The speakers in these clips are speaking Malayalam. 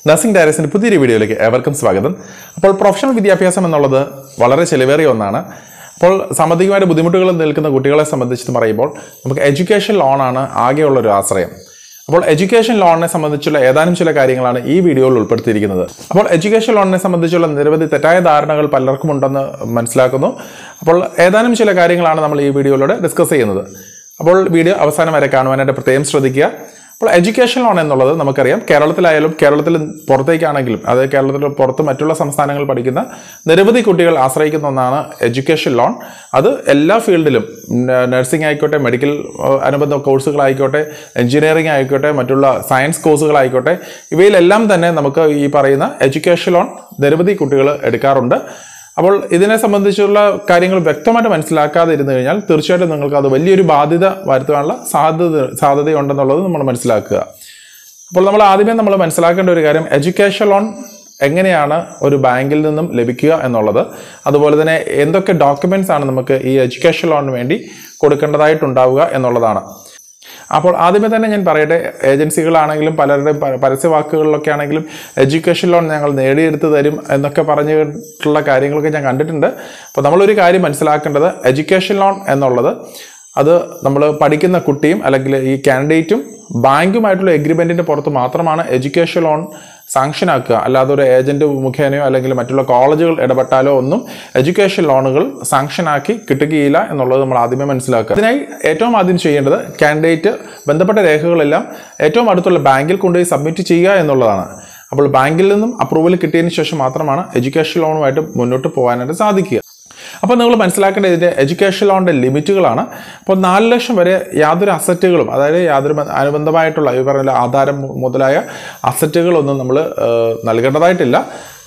നഴ്സിംഗ് ഡയറീസിൻ്റെ പുതിയൊരു വീഡിയോയിലേക്ക് ഏവർക്കും സ്വാഗതം അപ്പോൾ പ്രൊഫഷണൽ വിദ്യാഭ്യാസം എന്നുള്ളത് വളരെ ചെലവേറിയ ഒന്നാണ് അപ്പോൾ സാമ്പത്തികമായിട്ട് ബുദ്ധിമുട്ടുകൾ നിൽക്കുന്ന കുട്ടികളെ സംബന്ധിച്ച് പറയുമ്പോൾ നമുക്ക് എഡ്യൂക്കേഷൻ ലോണാണ് ആകെയുള്ള ഒരു ആശ്രയം അപ്പോൾ എഡ്യൂക്കേഷൻ ലോണിനെ സംബന്ധിച്ചുള്ള ഏതാനും ചില കാര്യങ്ങളാണ് ഈ വീഡിയോയിൽ ഉൾപ്പെടുത്തിയിരിക്കുന്നത് അപ്പോൾ എഡ്യൂക്കേഷൻ ലോണിനെ സംബന്ധിച്ചുള്ള നിരവധി തെറ്റായ ധാരണകൾ പലർക്കും ഉണ്ടെന്ന് മനസ്സിലാക്കുന്നു അപ്പോൾ ഏതാനും ചില കാര്യങ്ങളാണ് നമ്മൾ ഈ വീഡിയോയിലൂടെ ഡിസ്കസ് ചെയ്യുന്നത് അപ്പോൾ വീഡിയോ അവസാനം വരെ കാണുവാനായിട്ട് പ്രത്യേകം ശ്രദ്ധിക്കുക അപ്പോൾ എഡ്യൂക്കേഷൻ ലോൺ എന്നുള്ളത് നമുക്കറിയാം കേരളത്തിലായാലും കേരളത്തിൽ പുറത്തേക്കാണെങ്കിലും അതായത് കേരളത്തിൽ പുറത്ത് മറ്റുള്ള സംസ്ഥാനങ്ങൾ പഠിക്കുന്ന നിരവധി കുട്ടികൾ ആശ്രയിക്കുന്ന ഒന്നാണ് എഡ്യൂക്കേഷൻ ലോൺ അത് എല്ലാ ഫീൽഡിലും നഴ്സിംഗ് ആയിക്കോട്ടെ മെഡിക്കൽ ഏഹ്, അനുബന്ധ കോഴ്സുകളായിക്കോട്ടെ എഞ്ചിനീയറിംഗ് ആയിക്കോട്ടെ മറ്റുള്ള സയൻസ് കോഴ്സുകളായിക്കോട്ടെ ഇവയിലെല്ലാം തന്നെ നമുക്ക് ഈ പറയുന്ന എഡ്യൂക്കേഷൻ ലോൺ നിരവധി കുട്ടികൾ എടുക്കാറുണ്ട് അപ്പോൾ ഇതിനെ സംബന്ധിച്ചുള്ള കാര്യങ്ങൾ വ്യക്തമായിട്ട് മനസ്സിലാക്കാതെ ഇരുന്നു കഴിഞ്ഞാൽ തീർച്ചയായിട്ടും നിങ്ങൾക്ക് അത് വലിയൊരു ബാധ്യത വരുത്താനുള്ള സാധ്യത സാധ്യതയുണ്ടെന്നുള്ളത് നമ്മൾ മനസ്സിലാക്കുക അപ്പോൾ നമ്മൾ ആദ്യമേ നമ്മൾ മനസ്സിലാക്കേണ്ട ഒരു കാര്യം എഡ്യൂക്കേഷൻ ലോൺ എങ്ങനെയാണ് ഒരു ബാങ്കിൽ നിന്നും ലഭിക്കുക എന്നുള്ളത് അതുപോലെ തന്നെ എന്തൊക്കെ ഡോക്യുമെന്റ്സ് ആണ് നമുക്ക് ഈ എഡ്യൂക്കേഷൻ ലോണിന് വേണ്ടി കൊടുക്കേണ്ടതായിട്ടുണ്ടാവുക എന്നുള്ളതാണ് അപ്പോൾ ആദ്യമേ തന്നെ ഞാൻ പറയട്ടെ ഏജൻസികളാണെങ്കിലും പലരുടെയും പ- പരസ്യവാക്കുകളിലൊക്കെ ആണെങ്കിലും എഡ്യൂക്കേഷൻ ലോൺ ഞങ്ങൾ നേടിയെടുത്ത് തരും എന്നൊക്കെ പറഞ്ഞിട്ടുള്ള കാര്യങ്ങളൊക്കെ ഞാൻ കണ്ടിട്ടുണ്ട് അപ്പോൾ നമ്മളൊരു കാര്യം മനസ്സിലാക്കേണ്ടത് എഡ്യൂക്കേഷൻ ലോൺ എന്നുള്ളത് അത് നമ്മൾ പഠിക്കുന്ന കുട്ടിയും അല്ലെങ്കിൽ ഈ കാൻഡിഡേറ്റും ബാങ്കുമായിട്ടുള്ള എഗ്രിമെൻറ്റിൻ്റെ പുറത്ത് മാത്രമാണ് എഡ്യൂക്കേഷൻ ലോൺ സാങ്ഷൻ ആക്കുക അല്ലാതെ ഒരു ഏജന്റ് മുഖേനയോ അല്ലെങ്കിൽ മറ്റുള്ള കോളേജുകൾ ഇടപെട്ടാലോ ഒന്നും എഡ്യൂക്കേഷൻ ലോണുകൾ സാങ്ഷൻ ആക്കി കിട്ടുകയില്ല എന്നുള്ളത് നമ്മൾ ആദ്യമേ മനസ്സിലാക്കുക അതിനായി ഏറ്റവും ആദ്യം ചെയ്യേണ്ടത് കാൻഡിഡേറ്റ് ബന്ധപ്പെട്ട രേഖകളെല്ലാം ഏറ്റവും അടുത്തുള്ള ബാങ്കിൽ കൊണ്ടുപോയി സബ്മിറ്റ് ചെയ്യുക എന്നുള്ളതാണ് അപ്പോൾ ബാങ്കിൽ നിന്നും അപ്രൂവൽ കിട്ടിയതിന് ശേഷം മാത്രമാണ് എഡ്യൂക്കേഷൻ ലോണുമായിട്ട് മുന്നോട്ട് പോകാനായിട്ട് സാധിക്കുക അപ്പോൾ നിങ്ങൾ മനസ്സിലാക്കേണ്ട ഇതിൻ്റെ എഡ്യൂക്കേഷൻ ലോണിൻ്റെ ലിമിറ്റുകളാണ് അപ്പോൾ നാല് ലക്ഷം വരെ യാതൊരു അസറ്റുകളും അതായത് യാതൊരു ബ- അനുബന്ധമായിട്ടുള്ള ഈ പറഞ്ഞ ആധാരം മു- മുതലായ അസറ്റുകളൊന്നും നമ്മൾ നൽകേണ്ടതായിട്ടില്ല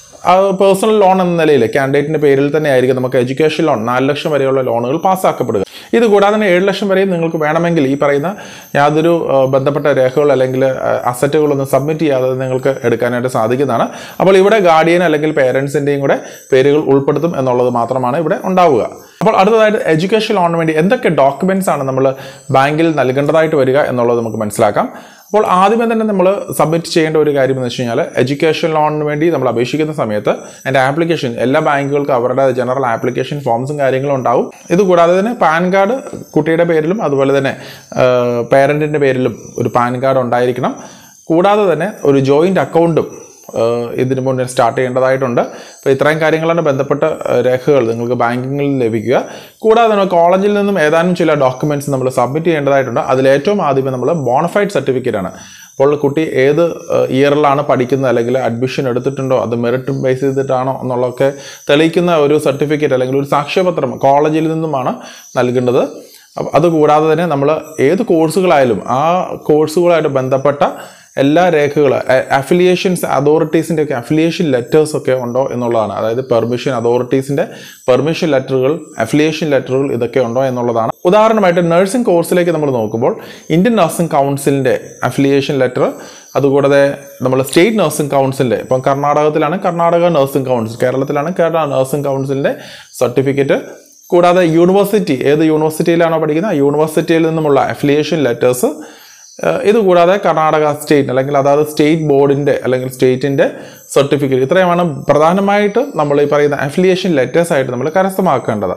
പേഴ്സണൽ ലോൺ എന്ന നിലയിൽ കാൻഡിഡേറ്റിൻ്റെ പേരിൽ തന്നെ ആയിരിക്കും നമുക്ക് എഡ്യൂക്കേഷൻ ലോൺ നാല് ലക്ഷം വരെയുള്ള ലോണുകൾ പാസ്സാക്കപ്പെടുക ഇത് കൂടാതെ തന്നെ ഏഴ് ലക്ഷം വരെയും നിങ്ങൾക്ക് വേണമെങ്കിൽ ഈ പറയുന്ന യാതൊരു ആ, ബന്ധപ്പെട്ട രേഖകൾ അല്ലെങ്കിൽ അസറ്റുകളൊന്നും സബ്മിറ്റ് ചെയ്യാതെ നിങ്ങൾക്ക് എടുക്കാനായിട്ട് സാധിക്കുന്നതാണ് അപ്പോൾ ഇവിടെ ഗാർഡിയൻ അല്ലെങ്കിൽ പേരൻസിൻ്റെയും കൂടെ പേരുകൾ ഉൾപ്പെടുത്തും എന്നുള്ളത് മാത്രമാണ് ഇവിടെ ഉണ്ടാവുക അപ്പോൾ അടുത്തതായിട്ട് എഡ്യൂക്കേഷൻ ലോണിന് വേണ്ടി എന്തൊക്കെ ഡോക്യുമെന്റ്സ് ആണ് നമ്മൾ ബാങ്കിൽ നൽകേണ്ടതായിട്ട് വരിക എന്നുള്ളത് നമുക്ക് മനസ്സിലാക്കാം അപ്പോൾ ആദ്യമേ തന്നെ നമ്മൾ സബ്മിറ്റ് ചെയ്യേണ്ട ഒരു കാര്യം എന്ന് വെച്ച് കഴിഞ്ഞാൽ എഡ്യൂക്കേഷൻ ലോണിന് വേണ്ടി നമ്മൾ അപേക്ഷിക്കുന്ന സമയത്ത് അതിൻ്റെ ആപ്ലിക്കേഷൻ എല്ലാ ബാങ്കുകൾക്കും അവരുടെ ജനറൽ ആപ്ലിക്കേഷൻ ഫോംസും കാര്യങ്ങളും ഉണ്ടാവും ഇത് കൂടാതെ തന്നെ പാൻ കാർഡ് കുട്ടിയുടെ പേരിലും അതുപോലെ തന്നെ പേരൻറ്റിൻ്റെ പേരിലും ഒരു പാൻ കാർഡ് ഉണ്ടായിരിക്കണം കൂടാതെ തന്നെ ഒരു ജോയിൻ്റ് അക്കൗണ്ടും ഏഹ് ഇതിന് മുന്നേ സ്റ്റാർട്ട് ചെയ്യേണ്ടതായിട്ടുണ്ട് അപ്പോൾ ഇത്രയും കാര്യങ്ങളാണ് ബന്ധപ്പെട്ട ഏഹ് രേഖകൾ നിങ്ങൾക്ക് ബാങ്കിങ്ങിൽ ലഭിക്കുക കൂടാതെ നമ്മൾ കോളേജിൽ നിന്നും ഏതാനും ചില ഡോക്യുമെന്റ്സ് നമ്മൾ സബ്മിറ്റ് ചെയ്യേണ്ടതായിട്ടുണ്ട് അതിൽ ഏറ്റവും ആദ്യമേ നമ്മൾ ബോണഫൈഡ് സർട്ടിഫിക്കറ്റ് ആണ് അപ്പോൾ കുട്ടി ഏത് ഇയറിലാണ് പഠിക്കുന്നത് അല്ലെങ്കിൽ അഡ്മിഷൻ എടുത്തിട്ടുണ്ടോ അത് മെറിറ്റ് ബേസ് ചെയ്തിട്ടാണോ എന്നുള്ളതൊക്കെ തെളിയിക്കുന്ന ഒരു സർട്ടിഫിക്കറ്റ് അല്ലെങ്കിൽ ഒരു സാക്ഷ്യപത്രം കോളേജിൽ നിന്നുമാണ് നൽകേണ്ടത് അപ്പ- അതുകൂടാതെ തന്നെ നമ്മൾ ഏത് കോഴ്സുകളായാലും ആ കോഴ്സുകളായിട്ട് ബന്ധപ്പെട്ട എല്ലാ രേഖകളും അഫിലിയേഷൻസ് അതോറിറ്റീസിൻ്റെ ഒക്കെ അഫിലിയേഷൻ ലെറ്റേഴ്സ് ഒക്കെ ഉണ്ടോ എന്നുള്ളതാണ് അതായത് പെർമിഷൻ അതോറിറ്റീസിൻ്റെ പെർമിഷൻ ലെറ്ററുകൾ അഫിലിയേഷൻ ലെറ്ററുകൾ ഇതൊക്കെ ഉണ്ടോ എന്നുള്ളതാണ് ഉദാഹരണമായിട്ട് നഴ്സിംഗ് കോഴ്സിലേക്ക് നമ്മൾ നോക്കുമ്പോൾ ഇന്ത്യൻ നഴ്സിംഗ് കൗൺസിലിൻ്റെ അഫിലിയേഷൻ ലെറ്റർ അതുകൂടാതെ നമ്മൾ സ്റ്റേറ്റ് നഴ്സിംഗ് കൗൺസിലിൻ്റെ ഇപ്പം കർണാടകത്തിലാണ് കർണാടക നഴ്സിംഗ് കൗൺസിൽ കേരളത്തിലാണ് കേരള നഴ്സിംഗ് കൗൺസിലിൻ്റെ സർട്ടിഫിക്കറ്റ് കൂടാതെ യൂണിവേഴ്സിറ്റി ഏത് യൂണിവേഴ്സിറ്റിയിലാണോ പഠിക്കുന്നത് ആ യൂണിവേഴ്സിറ്റിയിൽ നിന്നുമുള്ള അഫിലിയേഷൻ ലെറ്റേഴ്സ് ഇത് കൂടാതെ കർണാടക സ്റ്റേറ്റ് അല്ലെങ്കിൽ അതായത് സ്റ്റേറ്റ് ബോർഡിൻ്റെ അല്ലെങ്കിൽ സ്റ്റേറ്റിൻ്റെ സർട്ടിഫിക്കറ്റ് ഇത്രയുമാണ് പ്രധാനമായിട്ട് നമ്മൾ ഈ പറയുന്ന അഫിലിയേഷൻ ലെറ്റേഴ്സ് ആയിട്ട് നമ്മൾ കരസ്ഥമാക്കേണ്ടത്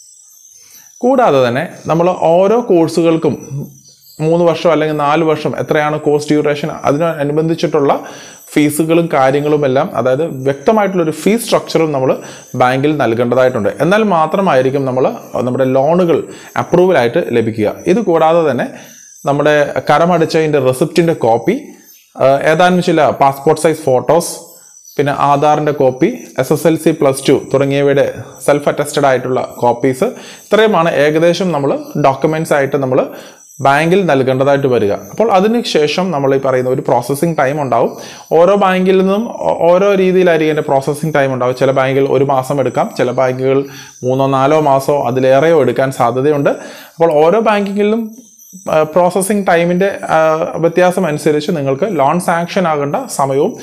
കൂടാതെ തന്നെ നമ്മൾ ഓരോ കോഴ്സുകൾക്കും മൂന്ന് വർഷം അല്ലെങ്കിൽ നാല് വർഷം എത്രയാണ് കോഴ്സ് ഡ്യൂറേഷൻ അതിനനുബന്ധിച്ചിട്ടുള്ള ഫീസുകളും കാര്യങ്ങളും എല്ലാം അതായത് വ്യക്തമായിട്ടുള്ളൊരു ഫീസ് സ്ട്രക്ചറും നമ്മൾ ബാങ്കിൽ നൽകേണ്ടതായിട്ടുണ്ട് എന്നാൽ മാത്രമായിരിക്കും നമ്മൾ നമ്മുടെ ലോണുകൾ അപ്രൂവലായിട്ട് ലഭിക്കുക ഇത് കൂടാതെ തന്നെ നമ്മുടെ കരമടിച്ചതിൻ്റെ റെസിപ്റ്റിൻ്റെ കോപ്പി ഏതാനും ചില പാസ്പോർട്ട് സൈസ് ഫോട്ടോസ് പിന്നെ ആധാറിൻ്റെ copy S S L C plus two തുടങ്ങിയവയുടെ സെൽഫ് അറ്റസ്റ്റഡ് ആയിട്ടുള്ള കോപ്പീസ് ഇത്രയുമാണ് ഏകദേശം നമ്മൾ ഡോക്യുമെൻറ്റ്സ് ആയിട്ട് നമ്മൾ ബാങ്കിൽ നൽകേണ്ടതായിട്ട് വരിക അപ്പോൾ അതിന് ശേഷം നമ്മൾ ഈ പറയുന്ന ഒരു പ്രോസസ്സിംഗ് ടൈം ഉണ്ടാവും ഓരോ ബാങ്കിൽ നിന്നും ഓ- ഓരോ രീതിയിലായിരിക്കും അതിൻ്റെ പ്രോസസ്സിംഗ് ടൈം ഉണ്ടാവും ചില ബാങ്കിൽ ഒരു മാസം എടുക്കാം ചില ബാങ്കുകൾ മൂന്നോ നാലോ മാസമോ അതിലേറെയോ എടുക്കാൻ സാധ്യതയുണ്ട് അപ്പോൾ ഓരോ ബാങ്കിങ്ങിലും പ്രോസസ്സിംഗ് ടൈമിൻ്റെ വ്യത്യാസം അനുസരിച്ച് നിങ്ങൾക്ക് ലോൺ സാങ്ഷൻ ആകേണ്ട സമയവും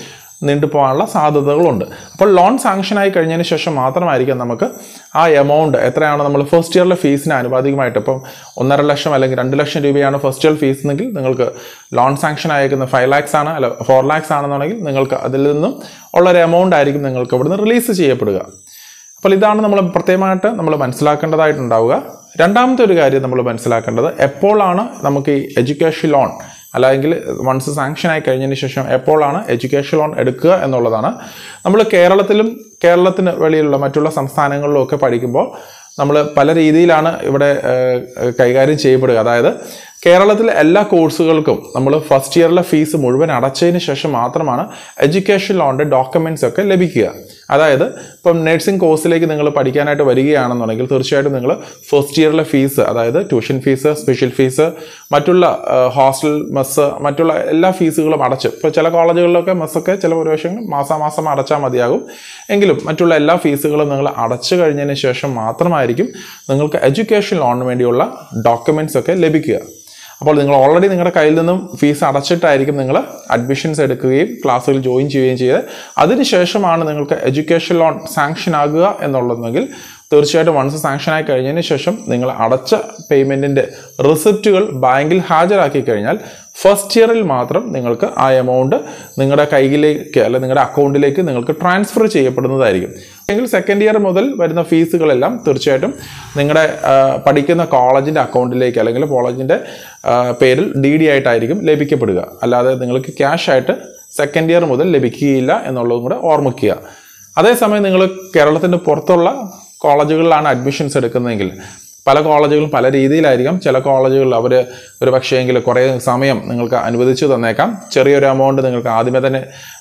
നീണ്ടു പോകാനുള്ള സാധ്യതകളുണ്ട് അപ്പോൾ ലോൺ സാങ്ഷൻ ആയി കഴിഞ്ഞതിന് ശേഷം മാത്രമായിരിക്കും നമുക്ക് ആ എമൗണ്ട് എത്രയാണ് നമ്മൾ ഫസ്റ്റ് ഇയറിലെ ഫീസിന് ആനുപാതികമായിട്ട് ഇപ്പം ഒന്നര ലക്ഷം അല്ലെങ്കിൽ രണ്ട് ലക്ഷം രൂപയാണ് ഫസ്റ്റ് ഇയർ ഫീസ് എന്നെങ്കിൽ നിങ്ങൾക്ക് ലോൺ സാങ്ഷൻ അയക്കുന്ന ഫൈവ് ലാക്സ് ആണ് അല്ല ഫോർ ലാക്സ് ആണെന്നുണ്ടെങ്കിൽ നിങ്ങൾക്ക് അതിൽ നിന്നും ഉള്ളൊരു എമൗണ്ട് ആയിരിക്കും നിങ്ങൾക്ക് ഇവിടുന്ന് റിലീസ് ചെയ്യപ്പെടുക അപ്പോൾ ഇതാണ് നമ്മൾ പ്രത്യേകമായിട്ട് നമ്മൾ മനസ്സിലാക്കേണ്ടതായിട്ടുണ്ടാവുക രണ്ടാമത്തെ ഒരു കാര്യം നമ്മൾ മനസ്സിലാക്കേണ്ടത് എപ്പോഴാണ് നമുക്ക് ഈ എഡ്യൂക്കേഷൻ ലോൺ അല്ലെങ്കിൽ വൺസ് സാങ്ഷൻ ആയി കഴിഞ്ഞതിന് ശേഷം എപ്പോഴാണ് എഡ്യൂക്കേഷൻ ലോൺ എടുക്കുക എന്നുള്ളതാണ് നമ്മൾ കേരളത്തിലും കേരളത്തിന് വെളിയിലുള്ള മറ്റുള്ള സംസ്ഥാനങ്ങളിലും ഒക്കെ പഠിക്കുമ്പോൾ നമ്മൾ പല രീതിയിലാണ് ഇവിടെ ഏഹ്, കൈകാര്യം ചെയ്യപ്പെടുക അതായത് കേരളത്തിലെ എല്ലാ കോഴ്സുകൾക്കും നമ്മൾ ഫസ്റ്റ് ഇയറിലെ ഫീസ് മുഴുവൻ അടച്ചതിന് ശേഷം മാത്രമാണ് എഡ്യൂക്കേഷൻ ലോണിൻ്റെ ഡോക്യുമെൻറ്റ്സ് ഒക്കെ ലഭിക്കുക അതായത് ഇപ്പം നഴ്സിംഗ് കോഴ്സിലേക്ക് നിങ്ങൾ പഠിക്കാനായിട്ട് വരികയാണെന്നുണ്ടെങ്കിൽ തീർച്ചയായിട്ടും നിങ്ങൾ ഫസ്റ്റ് ഇയറിലെ ഫീസ് അതായത് ട്യൂഷൻ ഫീസ് സ്പെഷ്യൽ ഫീസ് മറ്റുള്ള ഹോസ്റ്റൽ മെസ്സ് മറ്റുള്ള എല്ലാ ഫീസുകളും അടച്ച് ഇപ്പോൾ ചില കോളേജുകളിലൊക്കെ മെസ്സൊക്കെ ചില പ്രാവശ്യങ്ങൾ മാസാമാസം അടച്ചാൽ മതിയാകും എങ്കിലും മറ്റുള്ള എല്ലാ ഫീസുകളും നിങ്ങൾ അടച്ചു കഴിഞ്ഞതിന് ശേഷം മാത്രമായിരിക്കും നിങ്ങൾക്ക് എഡ്യൂക്കേഷൻ ലോണിന് വേണ്ടിയുള്ള ഡോക്യുമെൻറ്റ്സ് ഒക്കെ ലഭിക്കുക അപ്പോൾ നിങ്ങൾ ഓൾറെഡി നിങ്ങളുടെ കയ്യിൽ നിന്നും ഫീസ് അടച്ചിട്ടായിരിക്കും നിങ്ങൾ അഡ്മിഷൻസ് എടുക്കുകയും ക്ലാസ്സുകൾ ജോയിൻ ചെയ്യുകയും ചെയ്ത് അതിനുശേഷമാണ് നിങ്ങൾക്ക് എഡ്യൂക്കേഷൻ ലോൺ സാങ്ഷൻ ആകുക എന്നുള്ളതെങ്കിൽ തീർച്ചയായിട്ടും വൺസ് സാങ്ഷൻ ആയി കഴിഞ്ഞതിന് ശേഷം നിങ്ങൾ അടച്ച പേയ്മെൻറ്റിൻ്റെ റിസിപ്റ്റുകൾ ബാങ്കിൽ ഹാജരാക്കി കഴിഞ്ഞാൽ ഫസ്റ്റ് ഇയറിൽ മാത്രം നിങ്ങൾക്ക് ആ എമൗണ്ട് നിങ്ങളുടെ കയ്യിലേക്ക് അല്ലെ നിങ്ങളുടെ അക്കൗണ്ടിലേക്ക് നിങ്ങൾക്ക് ട്രാൻസ്ഫർ ചെയ്യപ്പെടുന്നതായിരിക്കും എങ്കിൽ സെക്കൻഡ് ഇയർ മുതൽ വരുന്ന ഫീസുകളെല്ലാം തീർച്ചയായിട്ടും നിങ്ങളുടെ ആ, പഠിക്കുന്ന കോളേജിൻ്റെ അക്കൗണ്ടിലേക്ക് അല്ലെങ്കിൽ കോളേജിൻ്റെ പേരിൽ ഡി ഡി ആയിട്ടായിരിക്കും ലഭിക്കപ്പെടുക അല്ലാതെ നിങ്ങൾക്ക് ക്യാഷ് ആയിട്ട് സെക്കൻഡ് ഇയർ മുതൽ ലഭിക്കുകയില്ല എന്നുള്ളതും കൂടെ ഓർമ്മിക്കുക അതേസമയം നിങ്ങൾ കേരളത്തിൻ്റെ പുറത്തുള്ള കോളേജുകളിലാണ് അഡ്മിഷൻസ് എടുക്കുന്നതെങ്കിൽ പല കോളേജുകളും പല രീതിയിലായിരിക്കും ചില കോളേജുകളിൽ അവർ ഒരു പക്ഷേങ്കിൽ കുറേ സമയം നിങ്ങൾക്ക് അനുവദിച്ചു തന്നേക്കാം ചെറിയൊരു എമൗണ്ട് നിങ്ങൾക്ക് ആദ്യമേ തന്നെ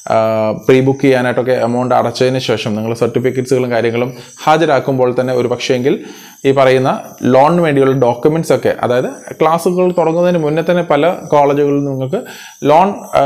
പ്രീ ബുക്ക് ചെയ്യാനായിട്ടൊക്കെ എമൗണ്ട് അടച്ചതിന് ശേഷം നിങ്ങൾ സർട്ടിഫിക്കറ്റ്സുകളും കാര്യങ്ങളും ഹാജരാക്കുമ്പോൾ തന്നെ ഒരു പക്ഷേങ്കിൽ ഈ പറയുന്ന ലോണിന് വേണ്ടിയുള്ള ഡോക്യുമെൻറ്റ്സ് ഒക്കെ അതായത് ക്ലാസ്സുകൾ തുടങ്ങുന്നതിന് മുന്നേ തന്നെ പല കോളേജുകളിൽ നിങ്ങൾക്ക് ലോൺ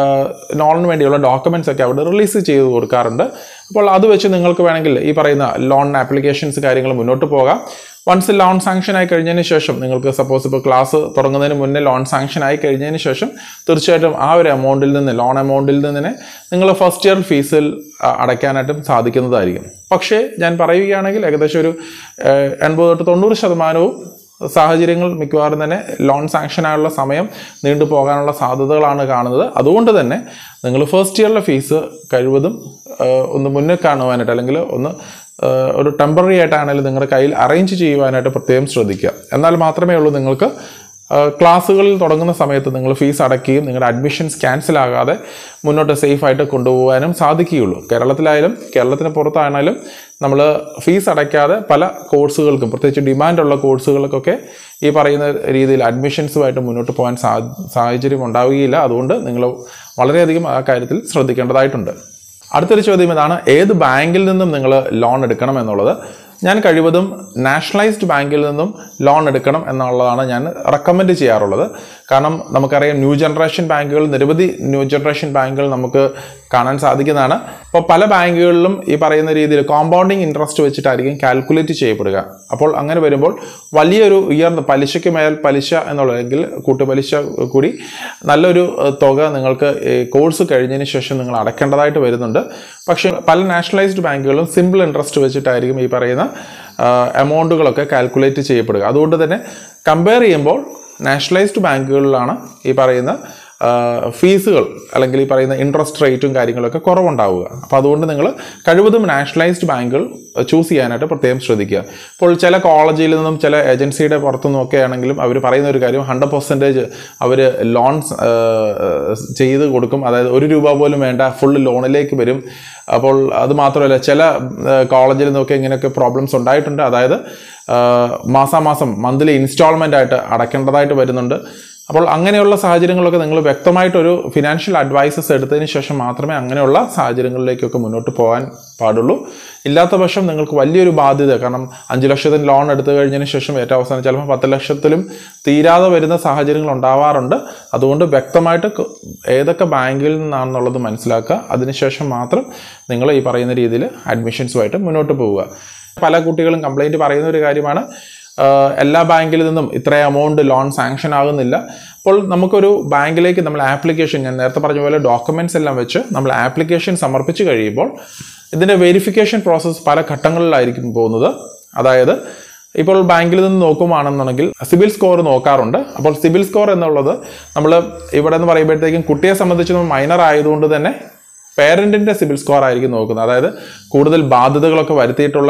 ലോണിന് വേണ്ടിയുള്ള ഡോക്യുമെൻറ്റ്സ് ഒക്കെ അവിടെ റിലീസ് ചെയ്ത് കൊടുക്കാറുണ്ട് അപ്പോൾ അത് വെച്ച് നിങ്ങൾക്ക് വേണമെങ്കിൽ ഈ പറയുന്ന ലോൺ ആപ്ലിക്കേഷൻസ് കാര്യങ്ങൾ മുന്നോട്ട് പോകാം വൺസ് ലോൺ സാങ്ഷൻ ആയി കഴിഞ്ഞതിന് ശേഷം നിങ്ങൾക്ക് സപ്പോസ് ഇപ്പോൾ ക്ലാസ് തുടങ്ങുന്നതിന് മുന്നേ ലോൺ സാങ്ഷൻ ആയി കഴിഞ്ഞതിന് ശേഷം തീർച്ചയായിട്ടും ആ ഒരു എമൗണ്ടിൽ നിന്ന് ലോൺ എമൗണ്ടിൽ നിന്ന് തന്നെ നിങ്ങൾ ഫസ്റ്റ് ഇയർ ഫീസിൽ അ, അടയ്ക്കാനായിട്ടും സാധിക്കുന്നതായിരിക്കും പക്ഷേ ഞാൻ പറയുകയാണെങ്കിൽ ഏകദേശം ഒരു ഏഹ്, എൺപത് തൊട്ട് തൊണ്ണൂറ് ശതമാനവും സാഹചര്യങ്ങൾ മിക്കവാറും തന്നെ ലോൺ സാങ്ഷനായുള്ള സമയം നീണ്ടു പോകാനുള്ള സാധ്യതകളാണ് കാണുന്നത് അതുകൊണ്ട് തന്നെ നിങ്ങൾ ഫസ്റ്റ് ഇയറിലെ ഫീസ് കഴിവതും ഏഹ്, ഒന്ന് മുന്നേ കാണുവാനായിട്ട് അല്ലെങ്കിൽ ഒന്ന് ഏഹ്, ഒരു ടെമ്പററി ആയിട്ടാണെങ്കിലും നിങ്ങളുടെ കയ്യിൽ അറേഞ്ച് ചെയ്യുവാനായിട്ട് പ്രത്യേകം ശ്രദ്ധിക്കുക എന്നാൽ മാത്രമേ ഉള്ളൂ നിങ്ങൾക്ക് ഏഹ്, ക്ലാസ്സുകളിൽ തുടങ്ങുന്ന സമയത്ത് നിങ്ങൾ ഫീസ് അടയ്ക്കുകയും നിങ്ങളുടെ അഡ്മിഷൻസ് ക്യാൻസൽ ആകാതെ മുന്നോട്ട് സേഫ് ആയിട്ട് കൊണ്ടുപോകാനും സാധിക്കുകയുള്ളൂ കേരളത്തിലായാലും കേരളത്തിന് പുറത്തായാലും നമ്മൾ ഫീസ് അടയ്ക്കാതെ പല കോഴ്സുകൾക്കും പ്രത്യേകിച്ച് ഡിമാൻഡുള്ള കോഴ്സുകൾക്കൊക്കെ ഈ പറയുന്ന രീതിയിൽ അഡ്മിഷൻസുമായിട്ട് മുന്നോട്ട് പോകാൻ സാ സാഹചര്യം ഉണ്ടാവുകയില്ല അതുകൊണ്ട് നിങ്ങൾ വളരെയധികം ആ കാര്യത്തിൽ ശ്രദ്ധിക്കേണ്ടതായിട്ടുണ്ട് അടുത്തൊരു ചോദ്യം ഇതാണ് ഏത് ബാങ്കിൽ നിന്നും നിങ്ങൾ ലോൺ എടുക്കണം എന്നുള്ളത് ഞാൻ കഴിവതും നാഷണലൈസ്ഡ് ബാങ്കിൽ നിന്നും ലോൺ എടുക്കണം എന്നുള്ളതാണ് ഞാൻ റെക്കമെൻഡ് ചെയ്യാറുള്ളത് കാരണം നമുക്കറിയാം ന്യൂ ജനറേഷൻ ബാങ്കുകൾ നിരവധി ന്യൂ ജനറേഷൻ ബാങ്കുകൾ നമുക്ക് കാണാൻ സാധിക്കുന്നതാണ് അപ്പോൾ പല ബാങ്കുകളിലും ഈ പറയുന്ന രീതിയിൽ കോമ്പൗണ്ടിങ് ഇൻട്രസ്റ്റ് വെച്ചിട്ടായിരിക്കും കാൽക്കുലേറ്റ് ചെയ്യപ്പെടുക അപ്പോൾ അങ്ങനെ വരുമ്പോൾ വലിയൊരു ഉയർന്ന പലിശയ്ക്ക് മേൽ പലിശ എന്നുള്ളതെങ്കിൽ കൂട്ടുപലിശ കൂടി നല്ലൊരു ഏഹ്, തുക നിങ്ങൾക്ക് ഈ കോഴ്സ് കഴിഞ്ഞതിന് ശേഷം നിങ്ങൾ അടയ്ക്കേണ്ടതായിട്ട് വരുന്നുണ്ട് പക്ഷേ പല നാഷണലൈസ്ഡ് ബാങ്കുകളും സിമ്പിൾ ഇൻട്രസ്റ്റ് വെച്ചിട്ടായിരിക്കും ഈ പറയുന്ന എമൗണ്ടുകളൊക്കെ കാൽക്കുലേറ്റ് ചെയ്യപ്പെടുക അതുകൊണ്ട് തന്നെ കമ്പയർ ചെയ്യുമ്പോൾ നാഷണലൈസ്ഡ് ബാങ്കുകളിലാണ് ഈ പറയുന്ന ആ, ഫീസുകൾ അല്ലെങ്കിൽ ഈ പറയുന്ന ഇൻട്രസ്റ്റ് റേറ്റും കാര്യങ്ങളൊക്കെ കുറവുണ്ടാവുക അപ്പോൾ അതുകൊണ്ട് നിങ്ങൾ കഴിവതും നാഷണലൈസ്ഡ് ബാങ്കുകൾ ചൂസ് ചെയ്യാനായിട്ട് പ്രത്യേകം ശ്രദ്ധിക്കുക ഇപ്പോൾ ചില കോളേജിൽ നിന്നും ചില ഏജൻസിയുടെ പുറത്തുനിന്നും ഒക്കെ ആണെങ്കിലും അവർ പറയുന്ന ഒരു കാര്യം ഹൺഡ്രഡ് പെർസെൻറ്റേജ് അവർ ലോൺ ചെയ്ത് കൊടുക്കും അതായത് ഒരു രൂപ പോലും വേണ്ട ഫുൾ ലോണിലേക്ക് വരും അപ്പോൾ അത് മാത്രമല്ല ചില കോളേജിൽ നിന്നൊക്കെ ഇങ്ങനെയൊക്കെ പ്രോബ്ലംസ് ഉണ്ടായിട്ടുണ്ട് അതായത് ആ, മാസാമാസം മന്ത്ലി ഇൻസ്റ്റാൾമെൻ്റ് ആയിട്ട് അടയ്ക്കേണ്ടതായിട്ട് വരുന്നുണ്ട് അപ്പോൾ അങ്ങനെയുള്ള സാഹചര്യങ്ങളൊക്കെ നിങ്ങൾ വ്യക്തമായിട്ടൊരു ഫിനാൻഷ്യൽ അഡ്വൈസസ് എടുത്തതിന് ശേഷം മാത്രമേ അങ്ങനെയുള്ള സാഹചര്യങ്ങളിലേക്കൊക്കെ മുന്നോട്ട് പോകാൻ പാടുള്ളൂ ഇല്ലാത്ത പക്ഷം നിങ്ങൾക്ക് വലിയൊരു ബാധ്യത കാരണം അഞ്ച് ലക്ഷത്തിന് ലോൺ എടുത്തു കഴിഞ്ഞതിന് ശേഷം ഏറ്റവും അവസാനം ചിലപ്പോൾ പത്ത് ലക്ഷത്തിലും തീരാതെ വരുന്ന സാഹചര്യങ്ങൾ ഉണ്ടാവാറുണ്ട് അതുകൊണ്ട് വ്യക്തമായിട്ട് ക- ഏതൊക്കെ ബാങ്കിൽ നിന്നാണെന്നുള്ളത് മനസ്സിലാക്കുക അതിനുശേഷം മാത്രം നിങ്ങൾ ഈ പറയുന്ന രീതിയിൽ അഡ്മിഷൻസുമായിട്ട് മുന്നോട്ട് പോവുക പല കുട്ടികളും കംപ്ലൈൻറ്റ് പറയുന്ന ഒരു കാര്യമാണ് ആഹ് എല്ലാ ബാങ്കിൽ നിന്നും ഇത്ര എമൗണ്ട് ലോൺ സാങ്ഷൻ ആകുന്നില്ല അപ്പോൾ നമുക്കൊരു ബാങ്കിലേക്ക് നമ്മൾ ആപ്ലിക്കേഷൻ ഞാൻ നേരത്തെ പറഞ്ഞ പോലെ ഡോക്യുമെന്റ്സ് എല്ലാം വെച്ച് നമ്മൾ ആപ്ലിക്കേഷൻ സമർപ്പിച്ച് കഴിയുമ്പോൾ ഇതിൻ്റെ വെരിഫിക്കേഷൻ പ്രോസസ്സ് പല ഘട്ടങ്ങളിലായിരിക്കും പോകുന്നത് അതായത് ഇപ്പോൾ ബാങ്കിൽ നിന്ന് നോക്കുവാണെന്നുണ്ടെങ്കിൽ സിബിൽ സ്കോർ നോക്കാറുണ്ട് അപ്പോൾ സിബിൽ സ്കോർ എന്നുള്ളത് നമ്മൾ ഇവിടെ എന്ന് പറയുമ്പോഴത്തേക്കും കുട്ടിയെ സംബന്ധിച്ച് മൈനർ ആയതുകൊണ്ട് തന്നെ പേരൻറ്റിൻ്റെ സിബിൽ സ്കോർ ആയിരിക്കും നോക്കുന്നത് അതായത് കൂടുതൽ ബാധ്യതകളൊക്കെ വരുത്തിയിട്ടുള്ള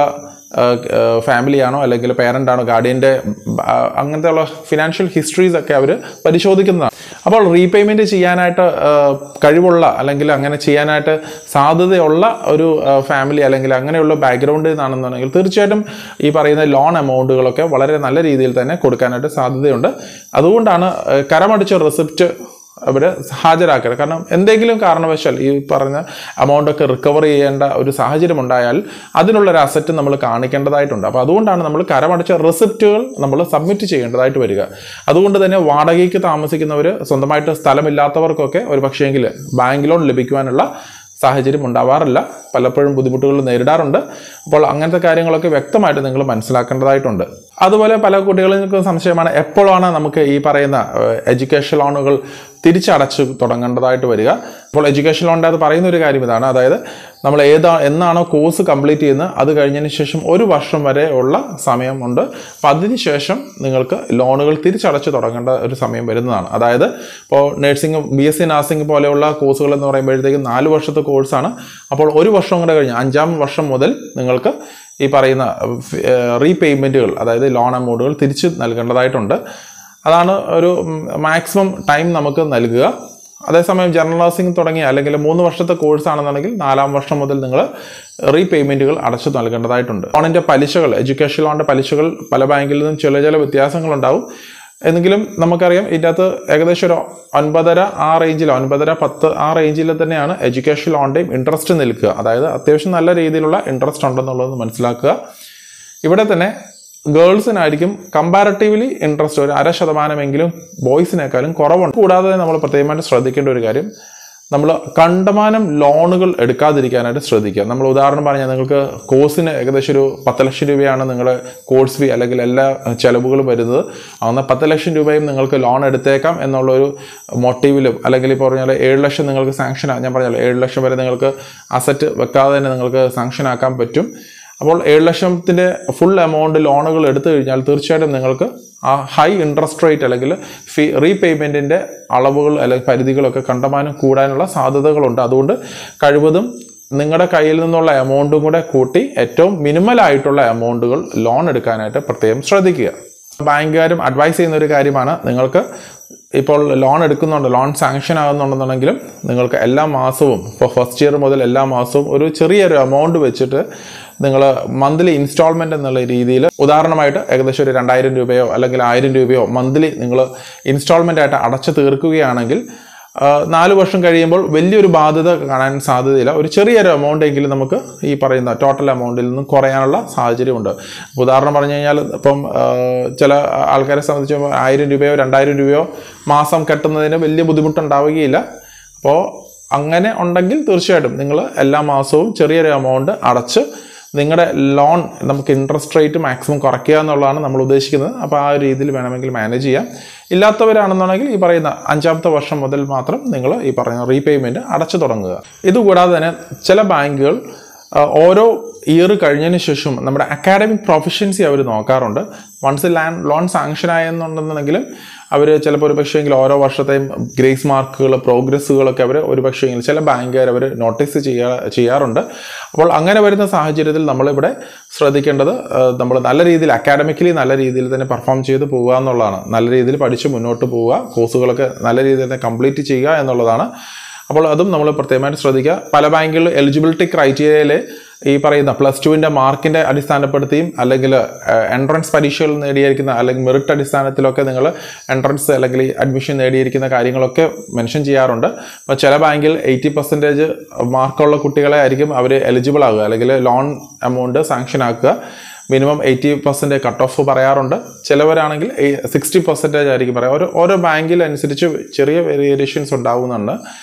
ഫാമിലിയാണോ അല്ലെങ്കിൽ പേരൻ്റ് ആണോ ഗാർഡിയൻ്റെ അങ്ങനത്തെ ഉള്ള ഫിനാൻഷ്യൽ ഹിസ്റ്ററീസ് ഒക്കെ അവർ പരിശോധിക്കുന്നതാണ് അപ്പോൾ റീപേയ്മെൻറ്റ് ചെയ്യാനായിട്ട് ആ, കഴിവുള്ള അല്ലെങ്കിൽ അങ്ങനെ ചെയ്യാനായിട്ട് സാധ്യതയുള്ള ഒരു ഫാമിലി അല്ലെങ്കിൽ അങ്ങനെയുള്ള ബാക്ക്ഗ്രൗണ്ടിൽ നിന്നാണെന്നുണ്ടെങ്കിൽ തീർച്ചയായിട്ടും ഈ പറയുന്ന ലോൺ എമൗണ്ടുകളൊക്കെ വളരെ നല്ല രീതിയിൽ തന്നെ കൊടുക്കാനായിട്ട് സാധ്യതയുണ്ട് അതുകൊണ്ടാണ് ആ, കരമടിച്ച റെസിപ്റ്റ് അവർ ഹാജരാക്കരുത് കാരണം എന്തെങ്കിലും കാരണവശാൽ ഈ പറഞ്ഞ എമൗണ്ട് ഒക്കെ റിക്കവർ ചെയ്യേണ്ട ഒരു സാഹചര്യം ഉണ്ടായാൽ അതിനുള്ള ഒരു അസറ്റ് നമ്മൾ കാണിക്കേണ്ടതായിട്ടുണ്ട് അപ്പോൾ അതുകൊണ്ടാണ് നമ്മൾ കരമടച്ച റെസിപ്റ്റുകൾ നമ്മൾ സബ്മിറ്റ് ചെയ്യേണ്ടതായിട്ട് വരിക അതുകൊണ്ട് തന്നെ വാടകയ്ക്ക് താമസിക്കുന്നവർ സ്വന്തമായിട്ട് സ്ഥലമില്ലാത്തവർക്കൊക്കെ ഒരു പക്ഷേങ്കിൽ ബാങ്ക് ലോൺ ലഭിക്കുവാനുള്ള സാഹചര്യം ഉണ്ടാവാറില്ല പലപ്പോഴും ബുദ്ധിമുട്ടുകൾ നേരിടാറുണ്ട് അപ്പോൾ അങ്ങനത്തെ കാര്യങ്ങളൊക്കെ വ്യക്തമായിട്ട് നിങ്ങൾ മനസ്സിലാക്കേണ്ടതായിട്ടുണ്ട് അതുപോലെ പല കുട്ടികൾക്കും സംശയമാണ് എപ്പോഴാണ് നമുക്ക് ഈ പറയുന്ന എഡ്യൂക്കേഷൻ ലോണുകൾ തിരിച്ചടച്ച് തുടങ്ങേണ്ടതായിട്ട് വരിക അപ്പോൾ എഡ്യൂക്കേഷൻ ലോണിൻ്റെ അത് പറയുന്ന ഒരു കാര്യം ഇതാണ് അതായത് നമ്മൾ ഏതാ എന്നാണോ കോഴ്സ് കംപ്ലീറ്റ് ചെയ്യുന്നത് അത് കഴിഞ്ഞതിന് ശേഷം ഒരു വർഷം വരെ ഉള്ള സമയമുണ്ട് അപ്പോൾ അതിന് ശേഷം നിങ്ങൾക്ക് ലോണുകൾ തിരിച്ചടച്ച് തുടങ്ങേണ്ട ഒരു സമയം വരുന്നതാണ് അതായത് ഇപ്പോൾ nursing B S C nursing പോലെയുള്ള കോഴ്സുകൾ എന്ന് പറയുമ്പോഴത്തേക്കും നാല് വർഷത്തെ കോഴ്സാണ് അപ്പോൾ ഒരു വർഷം കൂടെ കഴിഞ്ഞ് അഞ്ചാം വർഷം മുതൽ നിങ്ങൾക്ക് ഈ പറയുന്ന റീപേയ്മെൻറ്റുകൾ അതായത് ലോൺ എമൗണ്ടുകൾ തിരിച്ച് നൽകേണ്ടതായിട്ടുണ്ട് അതാണ് ഒരു മാക്സിമം ടൈം നമുക്ക് നൽകുക അതേസമയം ജനറൽ നഴ്സിംഗ് തുടങ്ങിയ അല്ലെങ്കിൽ മൂന്ന് വർഷത്തെ കോഴ്സ് ആണെന്നുണ്ടെങ്കിൽ നാലാം വർഷം മുതൽ നിങ്ങൾ റീപേയ്മെൻറ്റുകൾ അടച്ചു നൽകേണ്ടതായിട്ടുണ്ട് ലോണിൻ്റെ പലിശകൾ എഡ്യൂക്കേഷൻ ലോണിൻ്റെ പലിശകൾ പല ബാങ്കിൽ നിന്നും ചില ചില വ്യത്യാസങ്ങളുണ്ടാവും എന്നെങ്കിലും നമുക്കറിയാം ഇതിൻ്റെ അകത്ത് ഏകദേശം ഒരു ഒൻപതര ആ റേഞ്ചിൽ ഒൻപതര പത്ത് ആ റേഞ്ചിൽ തന്നെയാണ് എഡ്യൂക്കേഷൻ ലോണിൻ്റെയും ഇൻട്രസ്റ്റ് നിൽക്കുക അതായത് അത്യാവശ്യം നല്ല രീതിയിലുള്ള ഇൻട്രസ്റ്റ് ഉണ്ടെന്നുള്ളത് മനസ്സിലാക്കുക ഇവിടെ തന്നെ ഗേൾസിനായിരിക്കും കമ്പാരറ്റീവ്ലി ഇൻട്രസ്റ്റ് ഒരു അര ശതമാനമെങ്കിലും ബോയ്സിനേക്കാളും കുറവുണ്ട് കൂടാതെ നമ്മൾ പ്രത്യേകമായിട്ട് ശ്രദ്ധിക്കേണ്ട ഒരു കാര്യം നമ്മൾ കണ്ടമാനം ലോണുകൾ എടുക്കാതിരിക്കാനായിട്ട് ശ്രദ്ധിക്കുക നമ്മൾ ഉദാഹരണം പറഞ്ഞാൽ നിങ്ങൾക്ക് കോഴ്സിന് ഏകദേശം ഒരു പത്ത് ലക്ഷം രൂപയാണ് നിങ്ങളുടെ കോഴ്സ് ഫീ അല്ലെങ്കിൽ എല്ലാ ചെലവുകളും വരുന്നത് അന്ന് പത്ത് ലക്ഷം രൂപയും നിങ്ങൾക്ക് ലോൺ എടുത്തേക്കാം എന്നുള്ളൊരു മോട്ടീവിലും അല്ലെങ്കിൽ ഇപ്പോൾ പറഞ്ഞാൽ ഏഴ് ലക്ഷം നിങ്ങൾക്ക് സാങ്ഷൻ ഞാൻ പറഞ്ഞല്ലോ ഏഴ് ലക്ഷം വരെ നിങ്ങൾക്ക് അസറ്റ് വെക്കാതെ തന്നെ നിങ്ങൾക്ക് സാങ്ഷൻ ആക്കാൻ പറ്റും അപ്പോൾ ഏഴ് ലക്ഷത്തിൻ്റെ ഫുൾ എമൗണ്ട് ലോണുകൾ എടുത്തു കഴിഞ്ഞാൽ തീർച്ചയായിട്ടും നിങ്ങൾക്ക് ആ ഹൈ ഇൻട്രസ്റ്റ് റേറ്റ് അല്ലെങ്കിൽ ഫീ റീപേയ്മെൻറ്റിൻ്റെ അളവുകൾ അല്ലെങ്കിൽ പരിധികളൊക്കെ കണ്ടമാനം കൂടാനുള്ള സാധ്യതകളുണ്ട് അതുകൊണ്ട് കഴിവതും നിങ്ങളുടെ കയ്യിൽ നിന്നുള്ള എമൗണ്ടും കൂടെ കൂട്ടി ഏറ്റവും മിനിമൽ ആയിട്ടുള്ള എമൗണ്ടുകൾ ലോൺ എടുക്കാനായിട്ട് പ്രത്യേകം ശ്രദ്ധിക്കുക ബാങ്കുകാരും അഡ്വൈസ് ചെയ്യുന്ന ഒരു കാര്യമാണ് നിങ്ങൾക്ക് ഇപ്പോൾ ലോൺ എടുക്കുന്നുണ്ട് ലോൺ സാങ്ഷൻ ആകുന്നുണ്ടെന്നുണ്ടെങ്കിലും നിങ്ങൾക്ക് എല്ലാ മാസവും ഇപ്പോൾ ഫസ്റ്റ് ഇയർ മുതൽ എല്ലാ മാസവും ഒരു ചെറിയൊരു എമൗണ്ട് വെച്ചിട്ട് നിങ്ങൾ മന്ത്ലി ഇൻസ്റ്റാൾമെൻ്റ് എന്നുള്ള രീതിയിൽ ഉദാഹരണമായിട്ട് ഏകദേശം ഒരു രണ്ടായിരം രൂപയോ അല്ലെങ്കിൽ ആയിരം രൂപയോ മന്ത്ലി നിങ്ങൾ ഇൻസ്റ്റാൾമെൻ്റ് ആയിട്ട് അടച്ചു തീർക്കുകയാണെങ്കിൽ ആ, നാല് വർഷം കഴിയുമ്പോൾ വലിയൊരു ബാധ്യത കാണാൻ സാധ്യതയില്ല ഒരു ചെറിയൊരു എമൗണ്ട് എങ്കിലും നമുക്ക് ഈ പറയുന്ന ടോട്ടൽ എമൗണ്ടിൽ നിന്നും കുറയാനുള്ള സാഹചര്യമുണ്ട് ഇപ്പൊ ഉദാഹരണം പറഞ്ഞു കഴിഞ്ഞാൽ ഇപ്പം ആ, ചില ആൾക്കാരെ സംബന്ധിച്ച് ആയിരം രൂപയോ രണ്ടായിരം രൂപയോ മാസം കെട്ടുന്നതിന് വലിയ ബുദ്ധിമുട്ടുണ്ടാവുകയില്ല അപ്പോൾ അങ്ങനെ ഉണ്ടെങ്കിൽ തീർച്ചയായിട്ടും നിങ്ങൾ എല്ലാ മാസവും ചെറിയൊരു എമൗണ്ട് അടച്ച് നിങ്ങളുടെ ലോൺ നമുക്ക് ഇൻട്രസ്റ്റ് റേറ്റ് മാക്സിമം കുറയ്ക്കുക എന്നുള്ളതാണ് നമ്മൾ ഉദ്ദേശിക്കുന്നത് അപ്പോൾ ആ ഒരു രീതിയിൽ വേണമെങ്കിൽ മാനേജ് ചെയ്യാം ഇല്ലാത്തവരാണെന്നുണ്ടെങ്കിൽ ഈ പറയുന്ന അഞ്ചാമത്തെ വർഷം മുതൽ മാത്രം നിങ്ങൾ ഈ പറയുന്ന റീപേയ്മെൻറ്റ് അടച്ചു തുടങ്ങുക ഇതുകൂടാതെ തന്നെ ചില ബാങ്കുകൾ ആ, ഓരോ ഇയർ കഴിഞ്ഞതിന് ശേഷം നമ്മുടെ അക്കാഡമിക് പ്രൊഫഷൻസി അവർ നോക്കാറുണ്ട് വൺസ് ലാൻഡ് ലോൺ സാങ്ഷൻ ആയെന്നുണ്ടെന്നുണ്ടെങ്കിലും അവർ ചിലപ്പോൾ ഒരു പക്ഷേങ്കിൽ ഓരോ വർഷത്തെയും ഗ്രേസ് മാർക്കുകൾ പ്രോഗ്രസ്സുകളൊക്കെ അവർ ഒരു പക്ഷേങ്കിൽ ചില ബാങ്കുകാർ അവർ നോട്ടീസ് ചെയ്യാ ചെയ്യാറുണ്ട് അപ്പോൾ അങ്ങനെ വരുന്ന സാഹചര്യത്തിൽ നമ്മളിവിടെ ശ്രദ്ധിക്കേണ്ടത് നമ്മൾ നല്ല രീതിയിൽ അക്കാഡമിക്കലി നല്ല രീതിയിൽ തന്നെ പെർഫോം ചെയ്ത് പോവുക എന്നുള്ളതാണ് നല്ല രീതിയിൽ പഠിച്ച് മുന്നോട്ട് പോവുക കോഴ്സുകളൊക്കെ നല്ല രീതിയിൽ തന്നെ കംപ്ലീറ്റ് ചെയ്യുക എന്നുള്ളതാണ് അപ്പോൾ അതും നമ്മൾ പ്രത്യേകമായിട്ട് ശ്രദ്ധിക്കുക പല ബാങ്കുകളിൽ എലിജിബിലിറ്റി ക്രൈറ്റീരിയയിൽ ഈ പറയുന്ന പ്ലസ് ടുവിൻ്റെ മാർക്കിൻ്റെ അടിസ്ഥാനപ്പെടുത്തിയും അല്ലെങ്കിൽ എൻട്രൻസ് പരീക്ഷകൾ നേടിയിരിക്കുന്ന അല്ലെങ്കിൽ മെറിറ്റ് അടിസ്ഥാനത്തിലൊക്കെ നിങ്ങൾ എൻട്രൻസ് അല്ലെങ്കിൽ അഡ്മിഷൻ നേടിയിരിക്കുന്ന കാര്യങ്ങളൊക്കെ മെൻഷൻ ചെയ്യാറുണ്ട് അപ്പോൾ ചില ബാങ്കിൽ എയ്റ്റി പെർസെൻറ്റേജ് മാർക്കുള്ള കുട്ടികളെ ആയിരിക്കും അവർ എലിജിബിൾ ആകുക അല്ലെങ്കിൽ ലോൺ എമൗണ്ട് സാങ്ഷൻ ആക്കുക minimum eighty percent cut off പറയാറുണ്ട് ചിലവരാണെങ്കിൽ സിക്സ്റ്റി പെർസെൻറ്റേജ് ആയിരിക്കും പറയാം ഓരോ ഓരോ ബാങ്കിൽ അനുസരിച്ച് ചെറിയ വേരിയേഷൻസ് ഉണ്ടാവുന്നുണ്ട്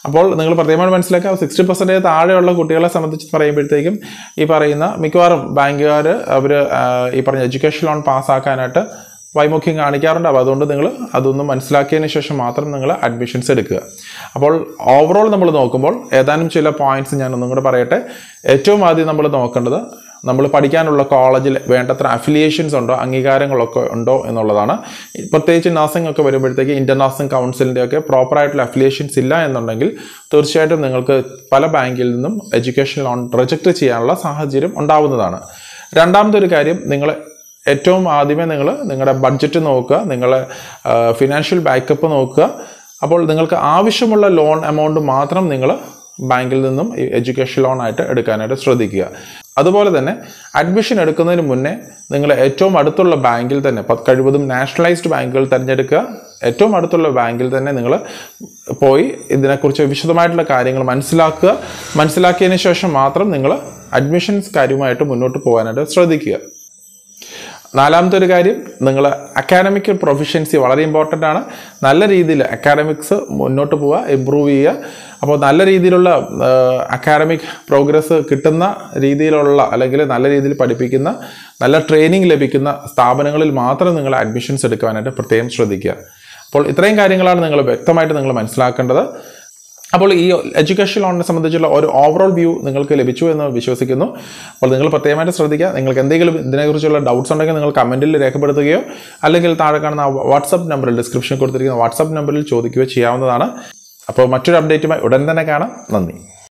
അപ്പോൾ നിങ്ങൾ പ്രത്യേകമായി മനസ്സിലാക്കുക സിക്സ്റ്റി പെർസെൻറ്റേജ് താഴെയുള്ള കുട്ടികളെ സംബന്ധിച്ച് പറയുമ്പോഴത്തേക്കും ഈ പറയുന്ന മിക്കവാറും ബാങ്കുകാർ അവർ ഈ പറഞ്ഞ എഡ്യൂക്കേഷൻ ലോൺ പാസ്സാക്കാനായിട്ട് വൈമുഖ്യം കാണിക്കാറുണ്ട് അപ്പോൾ അതുകൊണ്ട് നിങ്ങൾ അതൊന്നും മനസ്സിലാക്കിയതിന് ശേഷം മാത്രം നിങ്ങൾ അഡ്മിഷൻസ് എടുക്കുക അപ്പോൾ ഓവറോൾ നമ്മൾ നോക്കുമ്പോൾ ഏതാനും ചില പോയിന്റ്സ് ഞാൻ ഒന്നും കൂടെ പറയട്ടെ ഏറ്റവും ആദ്യം നമ്മൾ നോക്കേണ്ടത് നമ്മൾ പഠിക്കാനുള്ള കോളേജിൽ വേണ്ടത്ര അഫിലിയേഷൻസ് ഉണ്ടോ അംഗീകാരങ്ങളൊക്കെ ഉണ്ടോ എന്നുള്ളതാണ് പ്രത്യേകിച്ച് നഴ്സിംഗ് ഒക്കെ വരുമ്പോഴത്തേക്ക് ഇന്ത്യൻ നഴ്സിംഗ് കൗൺസിലിൻ്റെ ഒക്കെ പ്രോപ്പറായിട്ടുള്ള അഫിലിയേഷൻസ് ഇല്ല എന്നുണ്ടെങ്കിൽ തീർച്ചയായിട്ടും നിങ്ങൾക്ക് പല ബാങ്കിൽ നിന്നും എഡ്യൂക്കേഷൻ ലോൺ റിജക്റ്റ് ചെയ്യാനുള്ള സാഹചര്യം ഉണ്ടാവുന്നതാണ് രണ്ടാമത്തെ ഒരു കാര്യം നിങ്ങൾ ഏറ്റവും ആദ്യമേ നിങ്ങൾ നിങ്ങളുടെ ബഡ്ജറ്റ് നോക്കുക നിങ്ങളെ ഫിനാൻഷ്യൽ ബാക്കപ്പ് നോക്കുക അപ്പോൾ നിങ്ങൾക്ക് ആവശ്യമുള്ള ലോൺ എമൗണ്ട് മാത്രം നിങ്ങൾ ബാങ്കിൽ നിന്നും ഈ എഡ്യൂക്കേഷൻ ലോൺ ആയിട്ട് എടുക്കാനായിട്ട് ശ്രദ്ധിക്കുക അതുപോലെ തന്നെ അഡ്മിഷൻ എടുക്കുന്നതിന് മുന്നേ നിങ്ങൾ ഏറ്റവും അടുത്തുള്ള ബാങ്കിൽ തന്നെ പ- കഴിവതും നാഷണലൈസ്ഡ് ബാങ്കുകൾ തിരഞ്ഞെടുക്കുക ഏറ്റവും അടുത്തുള്ള ബാങ്കിൽ തന്നെ നിങ്ങൾ പോയി ഇതിനെക്കുറിച്ച് വിശദമായിട്ടുള്ള കാര്യങ്ങൾ മനസ്സിലാക്കുക മനസ്സിലാക്കിയതിന് ശേഷം മാത്രം നിങ്ങൾ അഡ്മിഷൻസ് കാര്യമായിട്ട് മുന്നോട്ട് പോകാനായിട്ട് ശ്രദ്ധിക്കുക നാലാമത്തെ ഒരു കാര്യം നിങ്ങൾ അക്കാഡമിക് പ്രൊഫിഷ്യൻസി വളരെ ഇമ്പോർട്ടൻ്റ് ആണ് നല്ല രീതിയിൽ അക്കാഡമിക്സ് മുന്നോട്ട് പോവുക ഇമ്പ്രൂവ് ചെയ്യുക അപ്പോൾ നല്ല രീതിയിലുള്ള അക്കാഡമിക് പ്രോഗ്രസ് കിട്ടുന്ന രീതിയിലുള്ള അല്ലെങ്കിൽ നല്ല രീതിയിൽ പഠിപ്പിക്കുന്ന നല്ല ട്രെയിനിങ് ലഭിക്കുന്ന സ്ഥാപനങ്ങളിൽ മാത്രം നിങ്ങൾ അഡ്മിഷൻസ് എടുക്കുവാനായിട്ട് പ്രത്യേകം ശ്രദ്ധിക്കുക അപ്പോൾ ഇത്രയും കാര്യങ്ങളാണ് നിങ്ങൾ വ്യക്തമായിട്ട് നിങ്ങൾ മനസ്സിലാക്കേണ്ടത് അപ്പോൾ ഈ എഡ്യൂക്കേഷൻ ലോണിനെ സംബന്ധിച്ചുള്ള ഒരു ഓവറോൾ വ്യൂ നിങ്ങൾക്ക് ലഭിച്ചു എന്ന് വിശ്വസിക്കുന്നു അപ്പോൾ നിങ്ങൾ പ്രത്യേകമായിട്ട് ശ്രദ്ധിക്കുക നിങ്ങൾക്ക് എന്തെങ്കിലും ഇതിനെക്കുറിച്ചുള്ള ഡൗട്ട്സ് ഉണ്ടെങ്കിൽ നിങ്ങൾ കമൻറ്റിൽ രേഖപ്പെടുത്തുകയോ അല്ലെങ്കിൽ താഴെ കാണുന്ന വാട്സപ്പ് നമ്പറിൽ ഡിസ്ക്രിപ്ഷൻ കൊടുത്തിരിക്കുന്ന വാട്സപ്പ് നമ്പറിൽ ചോദിക്കുകയോ ചെയ്യാവുന്നതാണ് അപ്പോൾ മറ്റൊരു അപ്ഡേറ്റുമായി ഉടൻ തന്നെ കാണാം നന്ദി